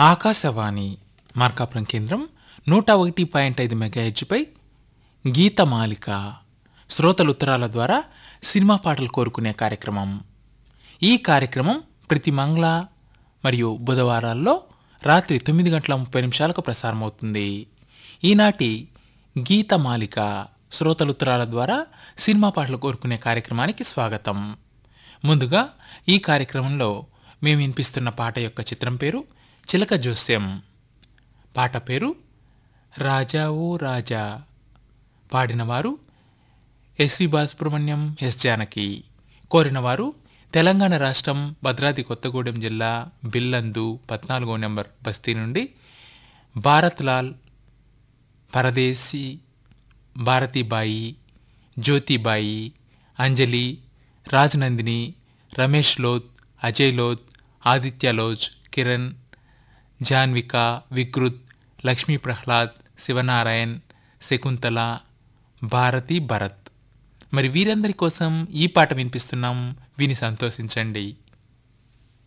ఆకాశవాణి మార్కాపురం కేంద్రం నూట ఒకటి పాయింట్ ఐదు మెగాహెచ్పై గీతమాలిక శ్రోతల ఉత్తరాల ద్వారా సినిమా పాటలు కోరుకునే కార్యక్రమం ఈ కార్యక్రమం ప్రతి మంగళ మరియు బుధవారాల్లో రాత్రి తొమ్మిది గంటల ముప్పై నిమిషాలకు ప్రసారమవుతుంది ఈనాటి గీతమాలిక శ్రోతల ఉత్తరాల ద్వారా సినిమా పాటలు కోరుకునే కార్యక్రమానికి స్వాగతం ముందుగా ఈ కార్యక్రమంలో మేము వినిపిస్తున్న పాట యొక్క చిత్రం పేరు చిలక జోస్యం పాట పేరు రాజా ఓ రాజా పాడినవారు ఎస్వి బాలసుబ్రహ్మణ్యం ఎస్ జానకి కోరినవారు తెలంగాణ రాష్ట్రం భద్రాద్రి కొత్తగూడెం జిల్లా బిల్లందు పద్నాలుగో నెంబర్ బస్తీ నుండి భారత్ లాల్ పరదేశీ భారతీబాయి జ్యోతిబాయి అంజలి రాజనందిని రమేష్ లోత్ అజయ్ లోత్ ఆదిత్య లోజ్ కిరణ్ జాన్విక వికృత్ లక్ష్మీ ప్రహ్లాద్ శివనారాయణ్ శకుంతల భారతి భరత్ మరి వీరందరి కోసం ఈ పాట వినిపిస్తున్నాం విని సంతోషించండి